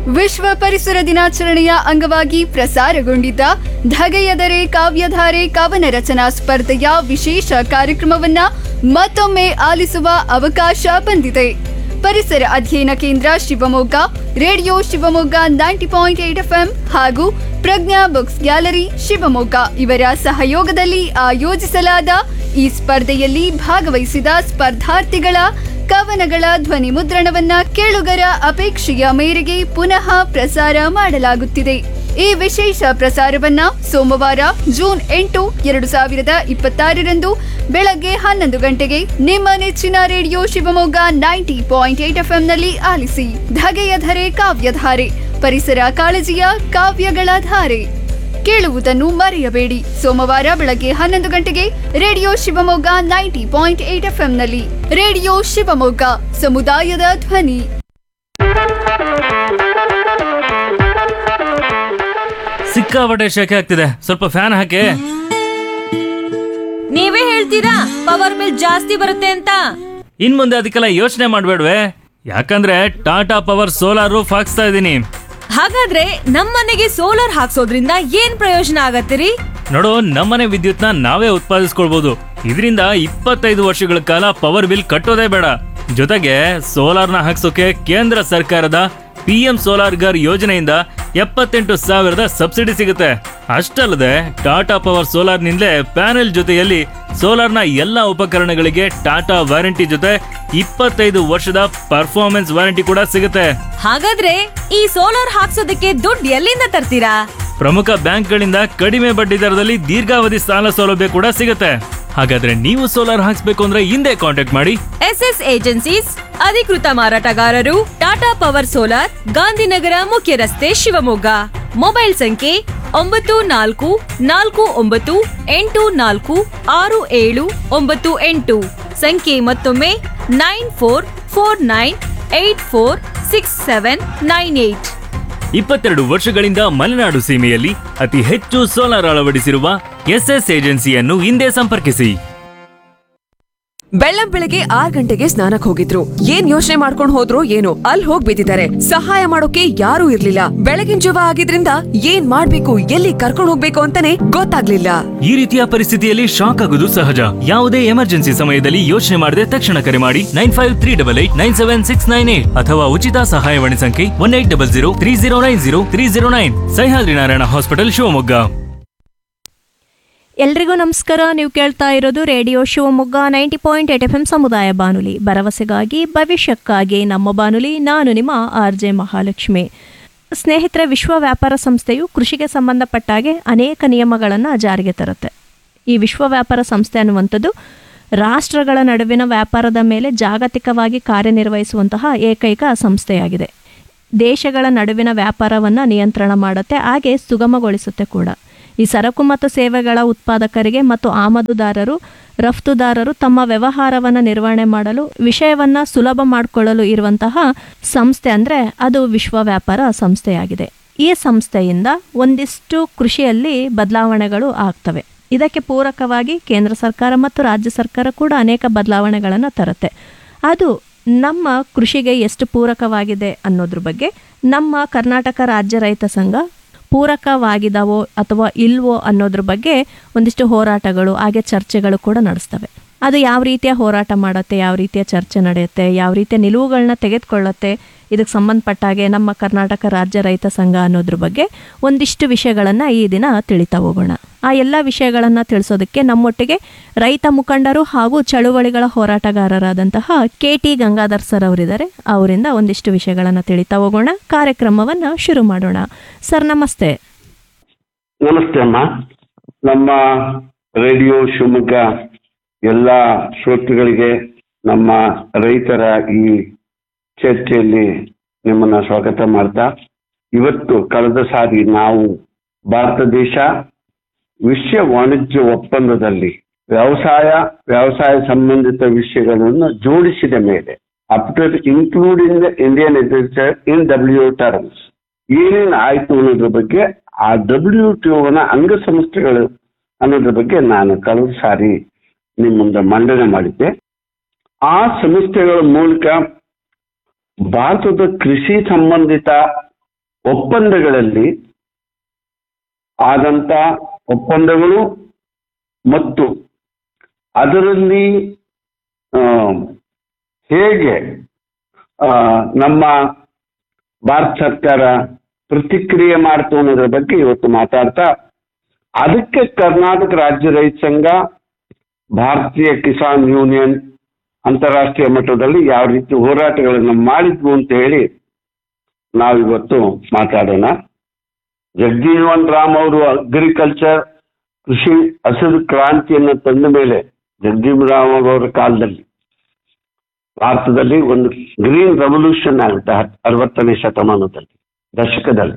ವಿಶ್ವ ಪರಿಸರ ದಿನಾಚರಣೆಯ ಅಂಗವಾಗಿ ಪ್ರಸಾರಗೊಂಡಿದ್ದ ಧಗೆಯದರೆ ಕಾವ್ಯಧಾರೆ ಕವನ ರಚನಾ ಸ್ಪರ್ಧೆಯ ವಿಶೇಷ ಕಾರ್ಯಕ್ರಮವನ್ನ ಮತ್ತೊಮ್ಮೆ ಆಲಿಸುವ ಅವಕಾಶ ಬಂದಿದೆ ಪರಿಸರ ಅಧ್ಯಯನ ಕೇಂದ್ರ Shivamogga radio Shivamogga ninety point eight FM ಹಾಗೂ ಪ್ರಜ್ಞಾ ಬುಕ್ಸ್ ಗ್ಯಾಲರಿ ಶಿವಮೊಗ್ಗ ಇವರ ಸಹಯೋಗದಲ್ಲಿ ಆಯೋಜಿಸಲಾದ ಈ ಸ್ಪರ್ಧೆಯಲ್ಲಿ ಭಾಗವಹಿಸಿದ ಸ್ಪರ್ಧಾರ್ಥಿಗಳ ಕವನಗಳ ಧ್ವನಿ ಮುದ್ರಣವನ್ನ ಕೇಳುಗರ ಅಪೇಕ್ಷೆಯ ಮೇರೆಗೆ ಪುನಃ ಪ್ರಸಾರ ಮಾಡಲಾಗುತ್ತಿದೆ ಈ ವಿಶೇಷ ಪ್ರಸಾರವನ್ನ ಸೋಮವಾರ ಜೂನ್ ಎಂಟು ಎರಡು ಸಾವಿರದ ಇಪ್ಪತ್ತಾರರಂದು ಬೆಳಗ್ಗೆ ಹನ್ನೊಂದು ಗಂಟೆಗೆ ನಿಮ್ಮ ನೆಚ್ಚಿನ radio Shivamogga ninety point eight ಎಫ್ಎಂನಲ್ಲಿ ಆಲಿಸಿ ಧಗೆಯ ಧರೆ ಕಾವ್ಯಧಾರೆ ಪರಿಸರ ಕಾಳಜಿಯ ಕಾವ್ಯಗಳ ಧಾರೆ ಕೇಳುವುದನ್ನು ಮರೆಯಬೇಡಿ ಸೋಮವಾರ ಬೆಳಗ್ಗೆ ಹನ್ನೊಂದು ಗಂಟೆಗೆ radio Shivamogga ninety point eight ಎಫ್ಎಂನಲ್ಲಿ ರೇಡಿಯೋ ಶಿವಮೊಗ್ಗ ಸಮುದಾಯದ ಧ್ವನಿ ಸಿಕ್ಕಾಪಟ್ಟೆ ಶೆಕೆ ಆಗ್ತಿದೆ ಸ್ವಲ್ಪ ಫ್ಯಾನ್ ಹಾಕಿ ನೀವೇ ಹೇಳ್ತೀರಾ ಪವರ್ ಬಿಲ್ ಜಾಸ್ತಿ ಬರುತ್ತೆ ಅಂತ ಇನ್ ಮುಂದೆ ಅದಕ್ಕೆಲ್ಲ ಯೋಚನೆ ಮಾಡ್ಬೇಡ್ವೆ ಯಾಕಂದ್ರೆ ಟಾಟಾ ಪವರ್ ಸೋಲಾರ್ ರೂಫ್ ಹಾಕ್ಸ್ತಾ ಇದ್ದೀನಿ ಹಾಗಾದ್ರೆ ನಮ್ಮನೆಗೆ ಸೋಲಾರ್ ಹಾಕ್ಸೋದ್ರಿಂದ ಏನ್ ಪ್ರಯೋಜನ ಆಗತ್ತಿರಿ ನೋಡು ನಮ್ಮನೆ ವಿದ್ಯುತ್ನ ನಾವೇ ಉತ್ಪಾದಿಸ್ಕೊಳ್ಬಹುದು ಇದರಿಂದ ಇಪ್ಪತ್ತೈದು ವರ್ಷಗಳ ಕಾಲ ಪವರ್ ಬಿಲ್ ಕಟ್ಟೋದೇ ಬೇಡ ಜೊತೆಗೆ ಸೋಲಾರ್ನ ಹಾಕ್ಸೋಕೆ ಕೇಂದ್ರ ಸರ್ಕಾರದ ಪಿ ಎಂ ಸೋಲಾರ್ ಗರ್ ಯೋಜನೆಯಿಂದ ಎಪ್ಪತ್ತೆಂಟು ಸಾವಿರದ ಸಬ್ಸಿಡಿ ಸಿಗುತ್ತೆ ಅಷ್ಟಲ್ಲದೆ ಟಾಟಾ ಪವರ್ ಸೋಲಾರ್ನಿಂದಲೇ ಪ್ಯಾನೆಲ್ ಜೊತೆಯಲ್ಲಿ ಸೋಲಾರ್ನ ಎಲ್ಲ ಉಪಕರಣಗಳಿಗೆ ಟಾಟಾ ವಾರಂಟಿ ಜೊತೆ ಇಪ್ಪತ್ತೈದು ವರ್ಷದ ಪರ್ಫಾರ್ಮೆನ್ಸ್ ವಾರಂಟಿ ಕೂಡ ಸಿಗುತ್ತೆ ಹಾಗಾದ್ರೆ ಈ ಸೋಲಾರ್ ಹಾಕ್ಸೋದಕ್ಕೆ ದುಡ್ಡು ಎಲ್ಲಿಂದ ತರ್ತೀರಾ ಪ್ರಮುಖ ಬ್ಯಾಂಕ್ಗಳಿಂದ ಕಡಿಮೆ ಬಡ್ಡಿ ದರದಲ್ಲಿ ದೀರ್ಘಾವಧಿ ಸಾಲ ಸೌಲಭ್ಯ ಕೂಡ ಸಿಗುತ್ತೆ ಹಾಗಾದ್ರೆ ನೀವು ಸೋಲಾರ್ ಹಾಕ್ಸ್ಬೇಕು ಅಂದ್ರೆ ಹಿಂದೆ ಕಾಂಟ್ಯಾಕ್ಟ್ ಮಾಡಿ ಎಸ್ ಎಸ್ ಏಜೆನ್ಸೀಸ್ ಅಧಿಕೃತ ಮಾರಾಟಗಾರರು ಟಾಟಾ ಪವರ್ ಸೋಲಾರ್ ಗಾಂಧಿನಗರ ಮುಖ್ಯ ರಸ್ತೆ ಶಿವಮೊಗ್ಗ ಮೊಬೈಲ್ ಸಂಖ್ಯೆ ಒಂಬತ್ತು ನಾಲ್ಕು ನಾಲ್ಕು ಒಂಬತ್ತು ಎಂಟು ನಾಲ್ಕು ಆರು ಏಳು ಒಂಬತ್ತು ಎಂಟು ಸಂಖ್ಯೆ ಮತ್ತೊಮ್ಮೆ nine four four nine eight four six seven nine eight ಇಪ್ಪತ್ತೆರಡು ವರ್ಷಗಳಿಂದ ಮಲೆನಾಡು ಸೀಮೆಯಲ್ಲಿ ಅತಿ ಹೆಚ್ಚು ಸೋಲಾರ್ ಅಳವಡಿಸಿರುವ ಎಸ್ಎಸ್ ಏಜೆನ್ಸಿಯನ್ನು ಹಿಂದೆ ಸಂಪರ್ಕಿಸಿ ಬೆಳ್ಳಂ ಬೆಳಗ್ಗೆ ಆರ್ ಗಂಟೆಗೆ ಸ್ನಾನಕ್ ಹೋಗಿದ್ರು ಏನ್ ಯೋಚನೆ ಮಾಡ್ಕೊಂಡ್ ಹೋದ್ರು ಏನೋ ಅಲ್ಲಿ ಹೋಗ್ ಬಿದ್ದಿದ್ದಾರೆ ಸಹಾಯ ಮಾಡೋಕೆ ಯಾರೂ ಇರ್ಲಿಲ್ಲ ಬೆಳಗಿನ ಜವ ಆಗಿದ್ರಿಂದ ಏನ್ ಮಾಡ್ಬೇಕು ಎಲ್ಲಿ ಕರ್ಕೊಂಡ್ ಹೋಗ್ಬೇಕು ಅಂತಾನೆ ಗೊತ್ತಾಗ್ಲಿಲ್ಲ ಈ ರೀತಿಯ ಪರಿಸ್ಥಿತಿಯಲ್ಲಿ ಶಾಕ್ ಆಗುವುದು ಸಹಜ ಯಾವುದೇ ಎಮರ್ಜೆನ್ಸಿ ಸಮಯದಲ್ಲಿ ಯೋಚನೆ ಮಾಡದೆ ತಕ್ಷಣ ಕರೆ ಮಾಡಿ nine five three double eight nine seven six nine eight ಅಥವಾ ಉಚಿತ ಸಹಾಯವಾಣಿ ಸಂಖ್ಯೆ one eight double zero three zero nine zero three zero nine Sahyadri Narayana hospital Shivamogga ಎಲ್ರಿಗೂ ನಮಸ್ಕಾರ ನೀವು ಕೇಳ್ತಾ ಇರೋದು radio Shivamogga ninety point eight F M ಸಮುದಾಯ ಬಾನುಲಿ ಭರವಸೆಗಾಗಿ ಭವಿಷ್ಯಕ್ಕಾಗಿ ನಮ್ಮ ಬಾನುಲಿ ನಾನು ನಿಮ್ಮ ಆರ್ ಜೆ ಮಹಾಲಕ್ಷ್ಮಿ ಸ್ನೇಹಿತರೆ ವಿಶ್ವ ವ್ಯಾಪಾರ ಸಂಸ್ಥೆಯು ಕೃಷಿಗೆ ಸಂಬಂಧಪಟ್ಟಾಗೆ ಅನೇಕ ನಿಯಮಗಳನ್ನು ಜಾರಿಗೆ ತರುತ್ತೆ ಈ ವಿಶ್ವ ವ್ಯಾಪಾರ ಸಂಸ್ಥೆ ಅನ್ನುವಂಥದ್ದು ರಾಷ್ಟ್ರಗಳ ನಡುವಿನ ವ್ಯಾಪಾರದ ಮೇಲೆ ಜಾಗತಿಕವಾಗಿ ಕಾರ್ಯನಿರ್ವಹಿಸುವಂತಹ ಏಕೈಕ ಸಂಸ್ಥೆಯಾಗಿದೆ ದೇಶಗಳ ನಡುವಿನ ವ್ಯಾಪಾರವನ್ನು ನಿಯಂತ್ರಣ ಮಾಡುತ್ತೆ ಹಾಗೆ ಸುಗಮಗೊಳಿಸುತ್ತೆ ಕೂಡ ಈ ಸರಕು ಮತ್ತು ಸೇವೆಗಳ ಉತ್ಪಾದಕರಿಗೆ ಮತ್ತು ಆಮದುದಾರರು ರಫ್ತುದಾರರು ತಮ್ಮ ವ್ಯವಹಾರವನ್ನು ನಿರ್ವಹಣೆ ಮಾಡಲು ವಿಷಯವನ್ನು ಸುಲಭ ಮಾಡಿಕೊಳ್ಳಲು ಇರುವಂತಹ ಸಂಸ್ಥೆ ಅಂದರೆ ಅದು ವಿಶ್ವ ವ್ಯಾಪಾರ ಸಂಸ್ಥೆಯಾಗಿದೆ ಈ ಸಂಸ್ಥೆಯಿಂದ ಒಂದಿಷ್ಟು ಕೃಷಿಯಲ್ಲಿ ಬದಲಾವಣೆಗಳು ಆಗ್ತವೆ ಇದಕ್ಕೆ ಪೂರಕವಾಗಿ ಕೇಂದ್ರ ಸರ್ಕಾರ ಮತ್ತು ರಾಜ್ಯ ಸರ್ಕಾರ ಕೂಡ ಅನೇಕ ಬದಲಾವಣೆಗಳನ್ನು ತರುತ್ತೆ ಅದು ನಮ್ಮ ಕೃಷಿಗೆ ಎಷ್ಟು ಪೂರಕವಾಗಿದೆ ಅನ್ನೋದ್ರ ಬಗ್ಗೆ ನಮ್ಮ ಕರ್ನಾಟಕ ರಾಜ್ಯ ರೈತ ಸಂಘ ಪೂರಕವಾಗಿದಾವೋ ಅಥವಾ ಇಲ್ವೋ ಅನ್ನೋದ್ರ ಬಗ್ಗೆ ಒಂದಿಷ್ಟು ಹೋರಾಟಗಳು ಹಾಗೆ ಚರ್ಚೆಗಳು ಕೂಡ ನಡೆಸ್ತವೆ ಅದು ಯಾವ ರೀತಿಯ ಹೋರಾಟ ಮಾಡುತ್ತೆ ಯಾವ ರೀತಿಯ ಚರ್ಚೆ ನಡೆಯುತ್ತೆ ಯಾವ ರೀತಿಯ ನಿಲುವುಗಳನ್ನ ತೆಗೆದುಕೊಳ್ಳುತ್ತೆ ಇದಕ್ಕೆ ಸಂಬಂಧಪಟ್ಟಾಗೆ ನಮ್ಮ ಕರ್ನಾಟಕ ರಾಜ್ಯ ರೈತ ಸಂಘ ಅನ್ನೋದ್ರ ಬಗ್ಗೆ ಒಂದಿಷ್ಟು ವಿಷಯಗಳನ್ನು ಈ ದಿನ ತಿಳಿತಾ ಹೋಗೋಣ ಆ ಎಲ್ಲ ವಿಷಯಗಳನ್ನು ತಿಳಿಸೋದಕ್ಕೆ ನಮ್ಮೊಟ್ಟಿಗೆ ರೈತ ಮುಖಂಡರು ಹಾಗೂ ಚಳುವಳಿಗಳ ಹೋರಾಟಗಾರರಾದಂತಹ ಕೆ ಟಿ ಗಂಗಾಧರ್ ಸರ್ ಅವರಿದ್ದಾರೆ ಅವರಿಂದ ಒಂದಿಷ್ಟು ವಿಷಯಗಳನ್ನು ತಿಳಿತಾ ಹೋಗೋಣ ಕಾರ್ಯಕ್ರಮವನ್ನು ಶುರು ಮಾಡೋಣ ಸರ್ ನಮಸ್ತೆ ನಮಸ್ತೆ ಅಮ್ಮ ನಮ್ಮ ರೇಡಿಯೋ ಶಿವಮೊಗ್ಗ ಎಲ್ಲ ಶ್ರೋತೃಗಳಿಗೆ ನಮ್ಮ ರೈತರ ಈ ಚರ್ಚೆಯಲ್ಲಿ ನಿಮ್ಮನ್ನ ಸ್ವಾಗತ ಮಾಡ್ತಾ ಇವತ್ತು ಕಳೆದ ಸಾರಿ ನಾವು ಭಾರತ ದೇಶ ವಿಶ್ವ ವಾಣಿಜ್ಯ ಒಪ್ಪಂದದಲ್ಲಿ ವ್ಯವಸಾಯ ವ್ಯವಸಾಯ ಸಂಬಂಧಿತ ವಿಷಯಗಳನ್ನು ಜೋಡಿಸಿದ ಮೇಲೆ after including the Indian agriculture in W terms ಏನೇನು ಆಯ್ತು ಅನ್ನೋದ್ರ ಬಗ್ಗೆ ಆ ಡಬ್ಲ್ಯೂ ಟಿ ಒನ ಅಂಗಸಂಸ್ಥೆಗಳು ಅನ್ನೋದ್ರ ಬಗ್ಗೆ ನಾನು ಕಳೆದ ಸಾರಿ ನಿಮ್ಮ ಮುಂದೆ ಮಂಡನೆ ಮಾಡಿದ್ದೆ ಆ ಸಂಸ್ಥೆಗಳ ಮೂಲಕ ಭಾರತದ ಕೃಷಿ ಸಂಬಂಧಿತ ಒಪ್ಪಂದಗಳಲ್ಲಿ ಆದಂತ ಒಪ್ಪಂದಗಳು ಮತ್ತು ಅದರಲ್ಲಿ ಆ, ಹೇಗೆ ಆ, ನಮ್ಮ ಭಾರತ ಸರ್ಕಾರ ಪ್ರತಿಕ್ರಿಯೆ ಮಾಡ್ತು ಅನ್ನೋದ್ರ ಬಗ್ಗೆ ಇವತ್ತು ಮಾತಾಡ್ತಾ ಅದಕ್ಕೆ ಕರ್ನಾಟಕ ರಾಜ್ಯ ರೈತ ಸಂಘ ಭಾರತೀಯ ಕಿಸಾನ್ ಯೂನಿಯನ್ ಅಂತಾರಾಷ್ಟ್ರೀಯ ಮಟ್ಟದಲ್ಲಿ ಯಾವ ರೀತಿ ಹೋರಾಟಗಳನ್ನು ಮಾಡಿದ್ವು ಅಂತ ಹೇಳಿ ನಾವಿವತ್ತು ಮಾತಾಡೋಣ ಜಗಜೀವನ್ ರಾಮ್ ಅವರು ಅಗ್ರಿಕಲ್ಚರ್ ಕೃಷಿ ಹಸಿರು ಕ್ರಾಂತಿಯನ್ನು ತಂದ ಮೇಲೆ ಜಗಜೀವನ್ ರಾಮ್ ಅವರ ಕಾಲದಲ್ಲಿ ಭಾರತದಲ್ಲಿ ಒಂದು ಗ್ರೀನ್ ರೆವಲ್ಯೂಷನ್ ಆಗುತ್ತೆ ಹತ್- ಅರವತ್ತನೇ ಶತಮಾನದಲ್ಲಿ ದಶಕದಲ್ಲಿ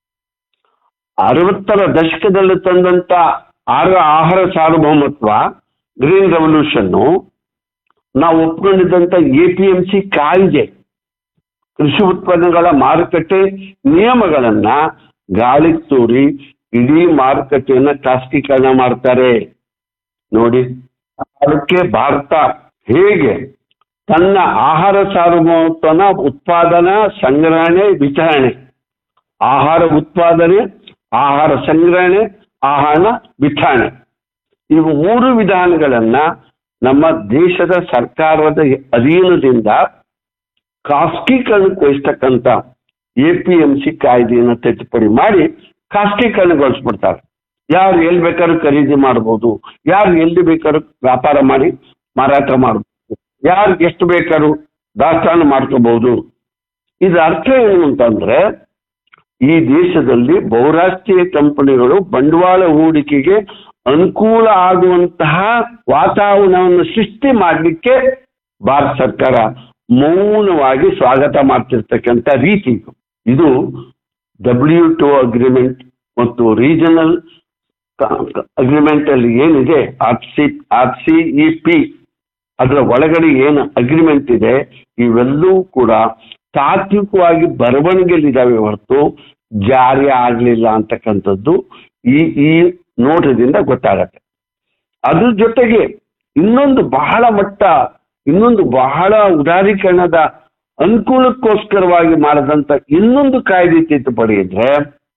ಅರವತ್ತರ ದಶಕದಲ್ಲಿ ತಂದಂತ ಆಗ ಆಹಾರ ಸಾರ್ವಭೌಮತ್ವ ಗ್ರೀನ್ ರೆವಲ್ಯೂಷನ್ನು ನಾವು ಒಪ್ಕೊಂಡಿದ್ದಂತ ಎ ಪಿ ಎಂ ಸಿ ಕಾಯ್ದೆ ಕೃಷಿ ಉತ್ಪನ್ನಗಳ ಮಾರುಕಟ್ಟೆ ನಿಯಮಗಳನ್ನ ಗಾಳಿಗೆ ತೂರಿ ಇಡೀ ಮಾರುಕಟ್ಟೆಯನ್ನ ಖಾಸಗೀಕರಣ ಮಾಡ್ತಾರೆ ನೋಡಿ ಅದಕ್ಕೆ ಭಾರತ ಹೇಗೆ ತನ್ನ ಆಹಾರ ಸಾರ್ವಭೌಮತ್ವನ ಉತ್ಪಾದನಾ ಸಂಗ್ರಹಣೆ ವಿತರಣೆ ಆಹಾರ ಉತ್ಪಾದನೆ ಆಹಾರ ಸಂಗ್ರಹಣೆ ಆಹಾರ ವಿತರಣೆ ಇವು ಮೂರು ವಿಧಾನಗಳನ್ನ ನಮ್ಮ ದೇಶದ ಸರ್ಕಾರದ ಅಧೀನದಿಂದ ಖಾಸಗೀಕರಣಕ್ಕೆ ವಹಿಸ್ತಕ್ಕಂಥ ಎ ಪಿ ಎಂ ಸಿ ಕಾಯ್ದೆಯನ್ನು ತಿದ್ದುಪಡಿ ಮಾಡಿ ಖಾಸಗೀಕರಣಗೊಳಿಸ್ಬಿಡ್ತಾರೆ ಯಾರು ಎಲ್ಲಿ ಬೇಕಾದ್ರೂ ಖರೀದಿ ಮಾಡ್ಬೋದು ಯಾರು ಎಲ್ಲಿ ಬೇಕಾದ್ರೂ ವ್ಯಾಪಾರ ಮಾಡಿ ಮಾರಾಟ ಮಾಡ್ಬೋದು ಯಾರು ಎಷ್ಟು ಬೇಕಾದ್ರೂ ದಾಸ್ತಾನು ಮಾಡ್ಕೋಬಹುದು ಇದರ ಅರ್ಥ ಏನು ಅಂತಂದ್ರೆ ಈ ದೇಶದಲ್ಲಿ ಬಹುರಾಷ್ಟ್ರೀಯ ಕಂಪನಿಗಳು ಬಂಡವಾಳ ಹೂಡಿಕೆಗೆ ಅನುಕೂಲ ಆಗುವಂತಹ ವಾತಾವರಣವನ್ನು ಸೃಷ್ಟಿ ಮಾಡಲಿಕ್ಕೆ ಭಾರತ ಸರ್ಕಾರ ಮೌನವಾಗಿ ಸ್ವಾಗತ ಮಾಡ್ತಿರ್ತಕ್ಕಂಥ ರೀತಿ ಇದು. ಇದು ಡಬ್ಲ್ಯೂ ಟು ಅಗ್ರಿಮೆಂಟ್ ಮತ್ತು ರೀಜನಲ್ ಅಗ್ರಿಮೆಂಟ್ ಅಲ್ಲಿ ಏನಿದೆ R C R C E P ಅದರ ಒಳಗಡೆ ಏನು ಅಗ್ರಿಮೆಂಟ್ ಇದೆ ಇವೆಲ್ಲವೂ ಕೂಡ ತಾತ್ವಿಕವಾಗಿ ಬರವಣಿಗೆಯಲ್ಲಿದ್ದಾವೆ ಹೊರತು ಜಾರಿ ಆಗಲಿಲ್ಲ ಅಂತಕ್ಕಂಥದ್ದು ಈ ಈ ನೋಟದಿಂದ ಗೊತ್ತಾಗತ್ತೆ ಅದ್ರ ಜೊತೆಗೆ ಇನ್ನೊಂದು ಬಹಳ ಮಟ್ಟ ಇನ್ನೊಂದು ಬಹಳ ಉದಾರೀಕರಣದ ಅನುಕೂಲಕ್ಕೋಸ್ಕರವಾಗಿ ಮಾಡದಂತ ಇನ್ನೊಂದು ಕಾಯ್ದೆ ತಿದ್ದುಪಡಿ ಇದ್ರೆ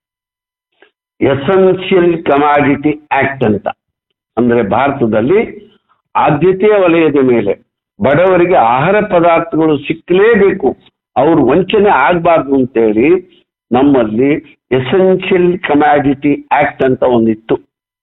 ಎಸೆನ್ಷಿಯಲ್ ಕಮಾಡಿಟಿ ಆಕ್ಟ್ ಅಂತ ಅಂದ್ರೆ ಭಾರತದಲ್ಲಿ ಆದ್ಯತೆಯ ವಲಯದ ಮೇಲೆ ಬಡವರಿಗೆ ಆಹಾರ ಪದಾರ್ಥಗಳು ಸಿಕ್ಕಲೇಬೇಕು ಅವ್ರು ವಂಚನೆ ಆಗಬಾರ್ದು ಅಂತೇಳಿ ನಮ್ಮಲ್ಲಿ ಎಸೆನ್ಷಿಯಲ್ ಕಮಾಡಿಟಿ ಆಕ್ಟ್ ಅಂತ ಒಂದಿತ್ತು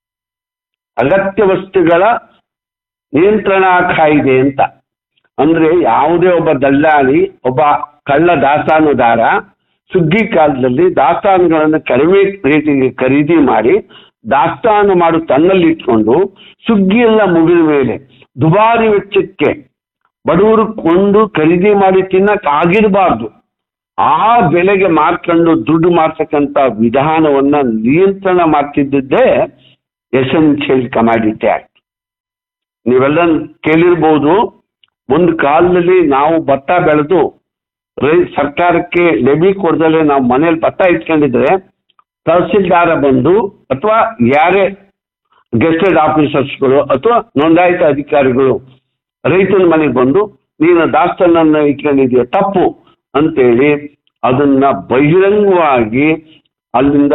ಅಗತ್ಯ ವಸ್ತುಗಳ ನಿಯಂತ್ರಣ ಕಾಯ್ದೆ ಅಂತ ಅಂದ್ರೆ ಯಾವುದೇ ಒಬ್ಬ ದಲ್ಲಾಳಿ ಒಬ್ಬ ಕಳ್ಳ ದಾಸ್ತಾನುದಾರ ಸುಗ್ಗಿ ಕಾಲದಲ್ಲಿ ದಾಸ್ತಾನುಗಳನ್ನು ಕಡಿಮೆ ರೇಟಿಗೆ ಖರೀದಿ ಮಾಡಿ ದಾಸ್ತಾನು ಮಾಡು ತನ್ನಲ್ಲಿ ಇಟ್ಕೊಂಡು ಸುಗ್ಗಿ ಎಲ್ಲ ಮುಗಿದ ಮೇಲೆ ದುಬಾರಿ ವೆಚ್ಚಕ್ಕೆ ಬಡವರು ಕೊಂಡು ಖರೀದಿ ಮಾಡಿ ತಿನ್ನಕ್ ಆಗಿರಬಾರ್ದು ಆ ಬೆಲೆಗೆ ಮಾರ್ಕೊಂಡು ದುಡ್ಡು ಮಾಡ್ತಕ್ಕಂಥ ವಿಧಾನವನ್ನ ನಿಯಂತ್ರಣ ಮಾಡ್ತಿದ್ದೇ ಎಸೆನ್ಷಿಯಲ್ ಕಮಾಡಿಟಿ ಆಕ್ಟ್ ನೀವೆಲ್ಲ ಕೇಳಿರ್ಬೋದು ಒಂದು ಕಾಲದಲ್ಲಿ ನಾವು ಭತ್ತ ಬೆಳೆದು ರೈ ಸರ್ಕಾರಕ್ಕೆ ಲೆಬಿ ಕೊಡ್ದಲೆ ನಾವು ಮನೇಲಿ ಭತ್ತ ಇಟ್ಕೊಂಡಿದ್ರೆ ತಹಸೀಲ್ದಾರ ಬಂದು ಅಥವಾ ಯಾರೇ ಗೆಸ್ಟೆಡ್ ಆಫೀಸರ್ಸ್ಗಳು ಅಥವಾ ನೋಂದಾಯಿತ ಅಧಿಕಾರಿಗಳು ರೈತನ ಮನೆಗೆ ಬಂದು ನೀನು ದಾಸ್ತನನ್ನ ಇಟ್ಕೊಂಡಿದೀಯ ತಪ್ಪು ಅಂತೇಳಿ ಅದನ್ನ ಬಹಿರಂಗವಾಗಿ ಅಲ್ಲಿಂದ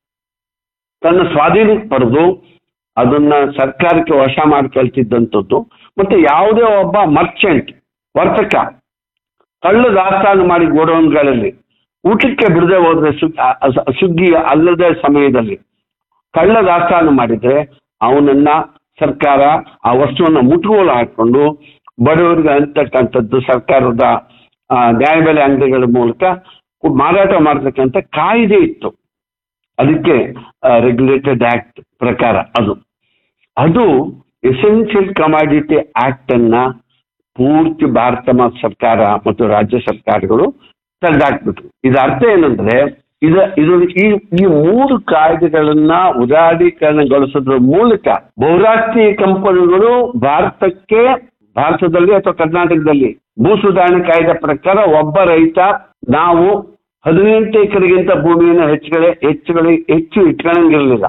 ತನ್ನ ಸ್ವಾಧೀನಕ್ಕೆ ಪಡೆದು ಅದನ್ನ ಸರ್ಕಾರಕ್ಕೆ ವಶ ಮಾಡ್ಕೊಳ್ತಿದ್ದಂಥದ್ದು ಮತ್ತೆ ಯಾವುದೇ ಒಬ್ಬ ಮರ್ಚೆಂಟ್ ವರ್ತಕ ಕಳ್ಳು ದಾಸ್ತಾನು ಮಾಡಿ ಗೋಡೌನ್ಗಳಲ್ಲಿ ಊಟಕ್ಕೆ ಬಿಡದೆ ಹೋದ್ರೆ ಸುಗ್- ಅ- ಅ- ಸುಗ್ಗಿ ಅಲ್ಲದ ಸಮಯದಲ್ಲಿ ಕಳ್ಳ ದಾಸ್ತಾನು ಮಾಡಿದ್ರೆ ಅವನನ್ನ ಸರ್ಕಾರ ಆ ವಸ್ತುವನ್ನ ಮುಟ್ಟುಗೋಲು ಹಾಕೊಂಡು ಬಡವರಿಗೆ ಅಂತಕ್ಕಂಥದ್ದು ಸರ್ಕಾರದ ಆ, ನ್ಯಾಯಬೆಲೆ ಅಂಗಡಿಗಳ ಮೂಲಕ ಮಾರಾಟ ಮಾಡ್ತಕ್ಕಂಥ ಕಾಯ್ದೆ ಇತ್ತು ಅದಕ್ಕೆ ರೆಗ್ಯುಲೇಟೆಡ್ ಆಕ್ಟ್ ಪ್ರಕಾರ ಅದು ಅದು ಎಸೆನ್ಷಿಯಲ್ ಕಮಾಡಿಟಿ ಆಕ್ಟ್ ಅನ್ನ ಪೂರ್ತಿ ಭಾರತ ಮ- ಸರ್ಕಾರ ಮತ್ತು ರಾಜ್ಯ ಸರ್ಕಾರಗಳು ತೆಗೆದಾಕ್ಬಿಟ್ರು ಇದರ ಅರ್ಥ ಏನಂದ್ರೆ ಇದ ಇದು ಈ ಈ ಮೂರು ಕಾಯ್ದೆಗಳನ್ನ ಉದಾರೀಕರಣಗೊಳಿಸೋದ್ರ ಮೂಲಕ ಬಹುರಾಷ್ಟ್ರೀಯ ಕಂಪನಿಗಳು ಭಾರತಕ್ಕೆ ಭಾರತದಲ್ಲಿ ಅಥವಾ ಕರ್ನಾಟಕದಲ್ಲಿ ಭೂ ಸುಧಾರಣೆ ಕಾಯ್ದೆ ಪ್ರಕಾರ ಒಬ್ಬ ರೈತ ನಾವು ಹದಿನೆಂಟು ಎಕರೆಗಿಂತ ಭೂಮಿಯನ್ನು ಹೆಚ್ಚುಗಡೆ ಹೆಚ್ಚುಗಡೆ ಹೆಚ್ಚು ಇಟ್ಕೊಳ್ಳಂಗಿರಲಿಲ್ಲ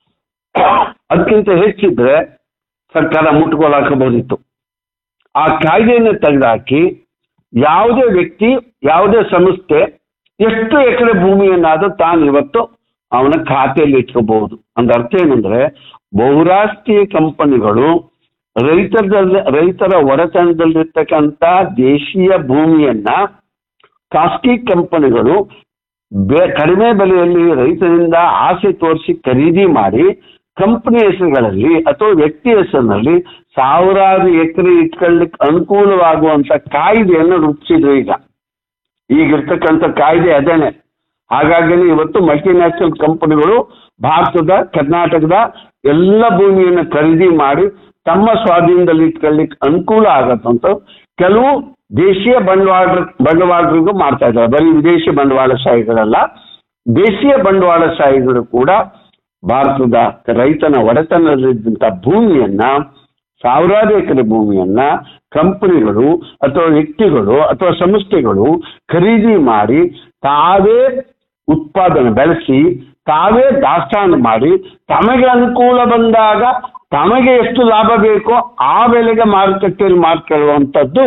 ಅದಕ್ಕಿಂತ ಹೆಚ್ಚಿದ್ರೆ ಸರ್ಕಾರ ಮುಟ್ಟುಗೋಲು ಹಾಕಬಹುದಿತ್ತು ಆ ಕಾಯ್ದೆಯನ್ನು ತೆಗೆದುಹಾಕಿ ಯಾವುದೇ ವ್ಯಕ್ತಿ ಯಾವುದೇ ಸಂಸ್ಥೆ ಎಷ್ಟು ಎಕರೆ ಭೂಮಿಯನ್ನಾದ್ರೂ ತಾನು ಇವತ್ತು ಅವನ ಖಾತೆಯಲ್ಲಿ ಇಟ್ಕೋಬಹುದು ಅಂದ ಅರ್ಥ ಏನಂದ್ರೆ ಬಹುರಾಷ್ಟ್ರೀಯ ಕಂಪನಿಗಳು ರೈತರದಲ್ಲಿ ರೈತರ ಒಡೆತನದಲ್ಲಿರ್ತಕ್ಕಂಥ ದೇಶೀಯ ಭೂಮಿಯನ್ನ ಖಾಸಗಿ ಕಂಪನಿಗಳು ಬೆ- ಕಡಿಮೆ ಬೆಲೆಯಲ್ಲಿ ರೈತರಿಂದ ಆಸೆ ತೋರಿಸಿ ಖರೀದಿ ಮಾಡಿ ಕಂಪನಿ ಹೆಸರುಗಳಲ್ಲಿ ಅಥವಾ ವ್ಯಕ್ತಿ ಹೆಸರಿನಲ್ಲಿ ಸಾವಿರಾರು ಎಕರೆ ಇಟ್ಕೊಳ್ಳಿಕ್ಕೆ ಅನುಕೂಲವಾಗುವಂತ ಕಾಯ್ದೆಯನ್ನು ರೂಪಿಸಿದ್ರು ಈಗ ಈಗಿರ್ತಕ್ಕಂಥ ಕಾಯ್ದೆ ಅದೇನೆ ಹಾಗಾಗಿ ಇವತ್ತು ಮಲ್ಟಿನ್ಯಾಷನಲ್ ಕಂಪನಿಗಳು ಭಾರತದ ಕರ್ನಾಟಕದ ಎಲ್ಲ ಭೂಮಿಯನ್ನು ಖರೀದಿ ಮಾಡಿ ತಮ್ಮ ಸ್ವಾಧೀನದಲ್ಲಿ ಇಟ್ಕೊಳ್ಳಿಕ್ಕೆ ಅನುಕೂಲ ಆಗತ್ತಂತ ಕೆಲವು ದೇಶೀಯ ಬಂಡವಾಳ ಬಂಡವಾಳರಿಗೂ ಮಾಡ್ತಾ ಇದ್ದಾರೆ ಬರೀ ವಿದೇಶಿ ಬಂಡವಾಳಶಾಹಿಗಳಲ್ಲ ದೇಶೀಯ ಬಂಡವಾಳಶಾಹಿಗಳು ಕೂಡ ಭಾರತದ ರೈತನ ಒಡೆತನದಲ್ಲಿದ್ದಂಥ ಭೂಮಿಯನ್ನ ಸಾವಿರಾರು ಎಕರೆ ಭೂಮಿಯನ್ನ ಕಂಪನಿಗಳು ಅಥವಾ ವ್ಯಕ್ತಿಗಳು ಅಥವಾ ಸಂಸ್ಥೆಗಳು ಖರೀದಿ ಮಾಡಿ ತಾವೇ ಉತ್ಪಾದನೆ ಬೆಳೆಸಿ ತಾವೇ ದಾಸ್ತಾನು ಮಾಡಿ ತಮಗೆ ಅನುಕೂಲ ಬಂದಾಗ ತಮಗೆ ಎಷ್ಟು ಲಾಭ ಬೇಕೋ ಆ ಬೆಲೆಗೆ ಮಾರುಕಟ್ಟೆಯಲ್ಲಿ ಮಾರ್ಕೊಳ್ಳುವಂಥದ್ದು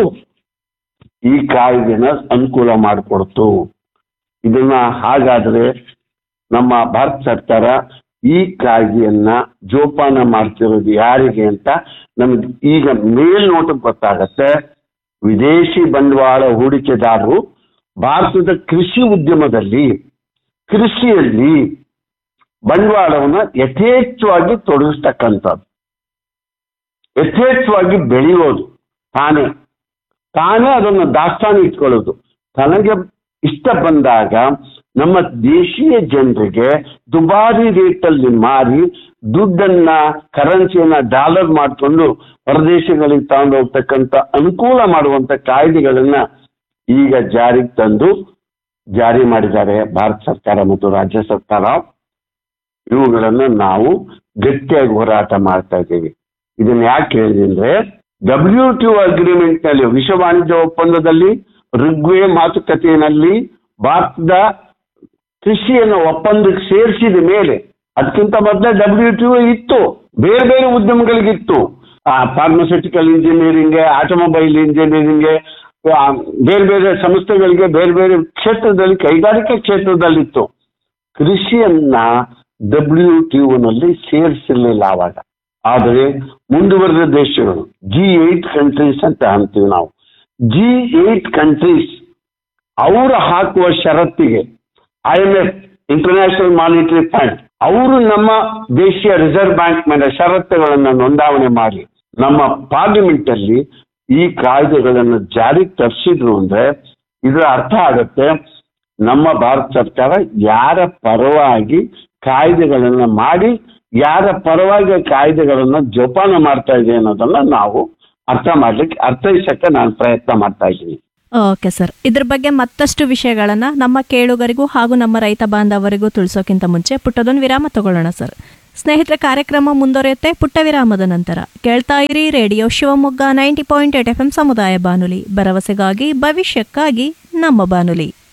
ಈ ಕಾಯ್ದೆನ ಅನುಕೂಲ ಮಾಡಿಕೊಡ್ತು ಇದನ್ನ ಹಾಗಾದ್ರೆ ನಮ್ಮ ಭಾರತ ಸರ್ಕಾರ ಈ ಕಾಯ್ದೆಯನ್ನ ಜೋಪಾನ ಮಾಡ್ತಿರೋದು ಯಾರಿಗೆ ಅಂತ ನಮ್ಗೆ ಈಗ ಮೇಲ್ನೋಟಕ್ಕೆ ಗೊತ್ತಾಗತ್ತೆ ವಿದೇಶಿ ಬಂಡವಾಳ ಹೂಡಿಕೆದಾರರು ಭಾರತದ ಕೃಷಿ ಉದ್ಯಮದಲ್ಲಿ ಕೃಷಿಯಲ್ಲಿ ಬಂಡವಾಳವನ್ನ ಯಥೇಚ್ಛವಾಗಿ ತೊಡಗಿಸ್ತಕ್ಕಂಥದ್ದು ಯಥೇಚ್ಛವಾಗಿ ಬೆಳೆಯೋದು ತಾನೇ ತಾನೇ ಅದನ್ನು ದಾಸ್ತಾನು ಇಟ್ಕೊಳ್ಳೋದು ತನಗೆ ಇಷ್ಟ ಬಂದಾಗ ನಮ್ಮ ದೇಶೀಯ ಜನರಿಗೆ ದುಬಾರಿ ರೇಟಲ್ಲಿ ಮಾರಿ ದುಡ್ಡನ್ನ ಕರೆನ್ಸಿಯನ್ನ ಡಾಲರ್ ಮಾಡಿಕೊಂಡು ಹೊರದೇಶಗಳಿಗೆ ತಗೊಂಡು ಹೋಗ್ತಕ್ಕಂಥ ಅನುಕೂಲ ಮಾಡುವಂತ ಕಾಯ್ದೆಗಳನ್ನ ಈಗ ಜಾರಿಗೆ ತಂದು ಜಾರಿ ಮಾಡಿದ್ದಾರೆ ಭಾರತ ಸರ್ಕಾರ ಮತ್ತು ರಾಜ್ಯ ಸರ್ಕಾರ ಇವುಗಳನ್ನು ನಾವು ಗಟ್ಟಿಯಾಗಿ ಹೋರಾಟ ಮಾಡ್ತಾ ಇದ್ದೀವಿ ಇದನ್ನ ಯಾಕೆ ಹೇಳಿದೆ ಅಂದ್ರೆ ಡಬ್ಲ್ಯೂ ಟಿ ಅಗ್ರಿಮೆಂಟ್ ನಲ್ಲಿ ವಿಶ್ವ ವಾಣಿಜ್ಯ ಒಪ್ಪಂದದಲ್ಲಿ ಋಗ್ವೇ ಮಾತುಕತೆಯಲ್ಲಿ ಭಾರತದ ಕೃಷಿಯನ್ನು ಒಪ್ಪಂದಕ್ಕೆ ಸೇರಿಸಿದ ಮೇಲೆ ಅದಕ್ಕಿಂತ ಮೊದಲೇ ಡಬ್ಲ್ಯೂ ಟಿ ಇತ್ತು ಬೇರೆ ಬೇರೆ ಉದ್ಯಮಗಳಿಗಿತ್ತು ಫಾರ್ಮಸ್ಯೂಟಿಕಲ್ ಇಂಜಿನಿಯರಿಂಗ್ ಆಟೋಮೊಬೈಲ್ ಇಂಜಿನಿಯರಿಂಗ್ ಬೇರೆ ಬೇರೆ ಸಂಸ್ಥೆಗಳಿಗೆ ಬೇರೆ ಬೇರೆ ಕ್ಷೇತ್ರದಲ್ಲಿ ಕೈಗಾರಿಕಾ ಕ್ಷೇತ್ರದಲ್ಲಿತ್ತು ಕೃಷಿಯನ್ನ ಡಬ್ಲ್ಯೂ ಟಿ ನಲ್ಲಿ ಸೇರಿಸಿರ್ಲಿಲ್ಲ ಆವಾಗ ಆದರೆ ಮುಂದುವರೆದ ದೇಶಗಳು ಜಿ ಏಟ್ ಕಂಟ್ರೀಸ್ ಅಂತ ಅಂತೀವಿ ನಾವು ಜಿ ಏಟ್ ಕಂಟ್ರೀಸ್ ಅವರು ಹಾಕುವ ಷರತ್ತಿಗೆ I M F international monetary fund ಅವರು ನಮ್ಮ ದೇಶೀಯ ರಿಸರ್ವ್ ಬ್ಯಾಂಕ್ ಮೇಲೆ ಷರತ್ತುಗಳನ್ನು ನೋಂದಾವಣೆ ಮಾಡಿ ನಮ್ಮ ಪಾರ್ಲಿಮೆಂಟ್ ಅಲ್ಲಿ ಈ ಕಾಯ್ದೆಗಳನ್ನು ಜಾರಿಗೆ ತರಿಸಿದ್ರು ಅಂದ್ರೆ ಇದರ ಅರ್ಥ ಆಗತ್ತೆ ನಮ್ಮ ಭಾರತ ಸರ್ಕಾರ ಯಾರ ಪರವಾಗಿ ಕಾಯ್ದೆಗಳನ್ನ ಮಾಡಿ ಯಾರ ಪರವಾಗಿ ಕಾಯ್ದೆಗಳನ್ನ ಜೋಪಾನ ಮಾಡ್ತಾ ಇದೆ ಅನ್ನೋದನ್ನ ನಾವು ಅರ್ಥ ಮಾಡ್ಲಿಕ್ಕೆ ಅರ್ಥೈಸಕ್ಕೆ ನಾನು ಪ್ರಯತ್ನ ಮಾಡ್ತಾ ಇದ್ದೀನಿ ಓಕೆ ಸರ್ ಇದ್ರ ಬಗ್ಗೆ ಮತ್ತಷ್ಟು ವಿಷಯಗಳನ್ನು ನಮ್ಮ ಕೇಳುಗರಿಗೂ ಹಾಗೂ ನಮ್ಮ ರೈತ ಬಾಂಧವರಿಗೂ ತಿಳಿಸೋಕ್ಕಿಂತ ಮುಂಚೆ ಪುಟ್ಟದೊಂದು ವಿರಾಮ ತಗೊಳ್ಳೋಣ ಸರ್ ಸ್ನೇಹಿತರೆ ಕಾರ್ಯಕ್ರಮ ಮುಂದುವರಿಯುತ್ತೆ ಪುಟ್ಟ ವಿರಾಮದ ನಂತರ ಕೇಳ್ತಾ ಇರಿ radio Shivamogga ninety point eight F M ಸಮುದಾಯ ಬಾನುಲಿ ಭರವಸೆಗಾಗಿ ಭವಿಷ್ಯಕ್ಕಾಗಿ ನಮ್ಮ ಬಾನುಲಿ